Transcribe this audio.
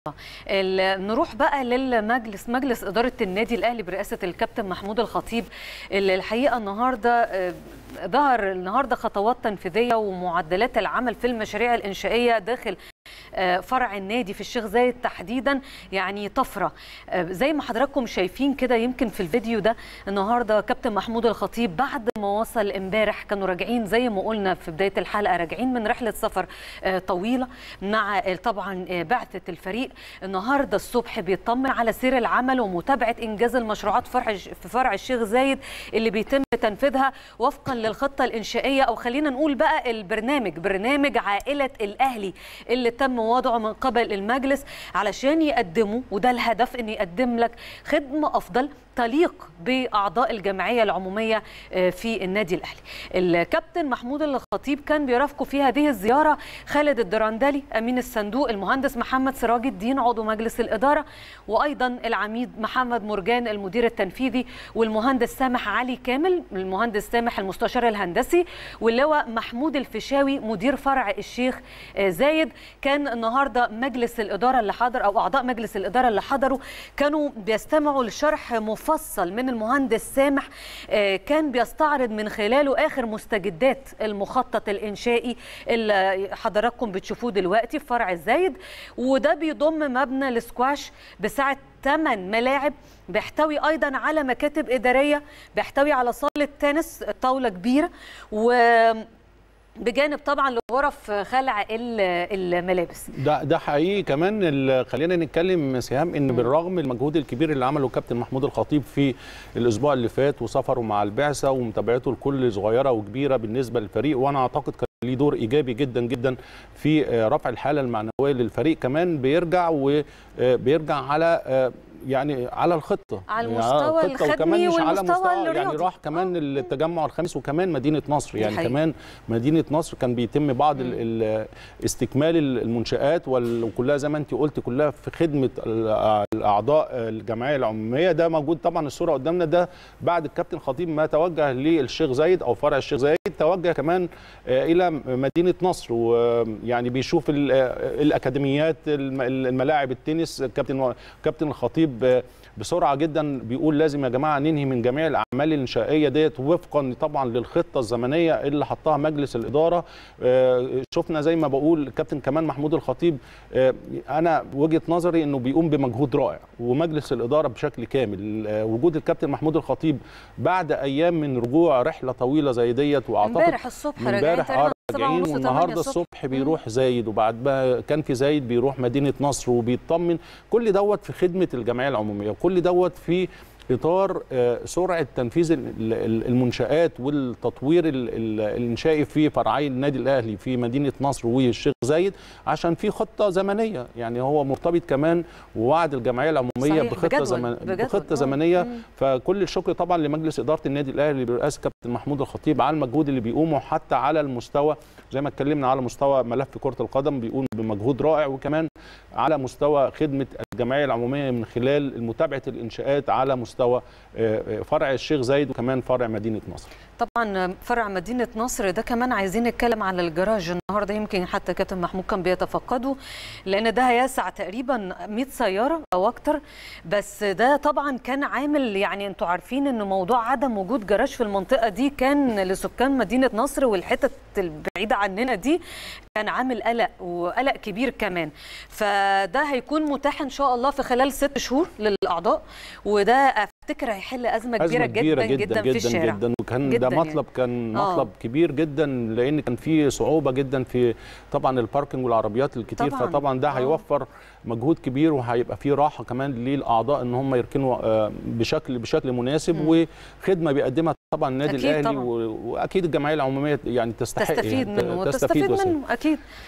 ال- نروح بقى للمجلس مجلس إدارة النادي الأهلي برئاسة الكابتن محمود الخطيب اللي الحقيقة النهاردة آه، ظهر النهاردة خطوات تنفيذية ومعدلات العمل في المشاريع الإنشائية داخل آه، فرع النادي في الشيخ زايد تحديدا يعني طفره آه، زي ما حضراتكم شايفين كده يمكن في الفيديو ده النهارده كابتن محمود الخطيب بعد ما وصل امبارح كانوا راجعين زي ما قلنا في بدايه الحلقه راجعين من رحله سفر آه، طويله مع آه، طبعا آه، بعثه الفريق النهارده الصبح بيطمن على سير العمل ومتابعه انجاز المشروعات فرع في فرع الشيخ زايد اللي بيتم تنفيذها وفقا للخطه الانشائيه او خلينا نقول بقى البرنامج برنامج عائله الاهلي اللي تم وضعه من قبل المجلس علشان يقدموا وده الهدف ان يقدم لك خدمه افضل تليق باعضاء الجمعيه العموميه آه، في النادي الاهلي. الكابتن محمود الخطيب كان بيرافقه في هذه الزياره خالد الدرندلي امين الصندوق المهندس محمد سراج الدين عضو مجلس الاداره وايضا العميد محمد مرجان المدير التنفيذي والمهندس سامح علي كامل المهندس سامح المستشار الهندسي واللواء محمود الفيشاوي مدير فرع الشيخ آه، زايد كان النهارده مجلس الاداره اللي حضر او اعضاء مجلس الاداره اللي حضروا كانوا بيستمعوا لشرح مفصل من المهندس سامح آه، كان بيستعرض من خلاله اخر مستجدات المخطط الانشائي اللي حضراتكم بتشوفوه دلوقتي في فرع الزايد وده بيضم مبنى السكواش بسعه 8 ملاعب بيحتوي ايضا على مكاتب اداريه بيحتوي على صاله تنس طاوله كبيره و بجانب طبعا لغرف خلع ال- الملابس ده ده حقيقي كمان ال- خلينا نتكلم سهام ان بالرغم المجهود الكبير اللي عمله كابتن محمود الخطيب في الاسبوع اللي فات وسفره مع البعثه ومتابعته لكل صغيره وكبيره بالنسبه للفريق وانا اعتقد كان ليه دور ايجابي جدا جدا في آه، رفع الحاله المعنويه للفريق كمان بيرجع وبيرجع على آه، يعني على الخطه على يعني المستوى الخطة الخدمي وكمان مش على والمستوى مستوى يعني الرياضي. راح كمان التجمع الخامس وكمان مدينه نصر دي يعني حقيقة. كمان مدينه نصر كان بيتم بعض ال- ال- استكمال المنشات وال- وكلها زي ما انت قلت كلها في خدمه ال- الاعضاء الجمعيه العموميه ده موجود طبعا الصوره قدامنا ده بعد الكابتن خطيب ما توجه للشيخ زايد او فرع الشيخ زايد توجه كمان آه، الى مدينه نصر ويعني بيشوف ال- آه، الاكاديميات الم- الملاعب التنس الكابتن كابتن الخطيب آه، بسرعه جدا بيقول لازم يا جماعه ننهي من جميع الاعمال الانشائيه ديت وفقا طبعا للخطه الزمنيه اللي حطها مجلس الاداره آه، شفنا زي ما بقول الكابتن كمان محمود الخطيب آه، انا وجهه نظري انه بيقوم بمجهود رائع ومجلس الاداره بشكل كامل آه، وجود الكابتن محمود الخطيب بعد ايام من رجوع رحله طويله زي ديت واعتقد امبارح الصبح من راجعين امبارح تقريباً اه سبعة راجعين ونص، تمانية والنهارده الصبح. الصبح بيروح زايد وبعد ما كان في زايد بيروح مدينه نصر وبيطمن كل دوت في خدمه الجمعيه العموميه وكل دوت في اطار آه، سرعه تنفيذ ال- ال- المنشات والتطوير ال- ال- الانشائي في فرعي النادي الاهلي في مدينه نصر والشيخ زايد عشان في خطه زمنيه يعني هو مرتبط كمان ووعد الجمعيه العموميه صحيح، بخطه بجدول، زمن بجدول. بخطه آه. زمنيه مم. فكل الشكر طبعا لمجلس اداره النادي الاهلي برئاسه كابتن محمود الخطيب على المجهود اللي بيقومه حتى على المستوى زي ما اتكلمنا على مستوى ملف كره القدم بيقوم بمجهود رائع وكمان على مستوى خدمه الجمعيه العموميه من خلال متابعه الانشاءات على مستوى آه، آه، فرع الشيخ زايد وكمان فرع مدينه نصر طبعا فرع مدينه نصر ده كمان عايزين نتكلم على الجراج النهارده يمكن حتى كابتن محمود كان بيتفقده لان ده هيسع تقريبا 100 سياره او اكتر بس ده طبعا كان عامل يعني انتوا عارفين ان موضوع عدم وجود جراج في المنطقه دي كان لسكان مدينه نصر والحتت البعيده عننا دي كان عامل قلق وقلق كبير كمان فده هيكون متاح ان شاء الله في خلال ست شهور للاعضاء وده افتكر هيحل ازمه كبيره, أزمة كبيرة جدا جدا, جدا في الشارع جدا وكان جداً ده يعني. مطلب كان آه. مطلب كبير جدا لان كان في صعوبه جدا في طبعا الباركنج والعربيات الكتير طبعاً. فطبعا ده آه. هيوفر مجهود كبير وهيبقى فيه راحه كمان للاعضاء ان هم يركنوا آه، بشكل بشكل مناسب مم. وخدمه بيقدمها طبعا النادي أكيد الاهلي طبعاً. و- واكيد الجمعيه العموميه يعني تستحق تستفيد يعني منه ت- تستفيد وتستفيد. منه اكيد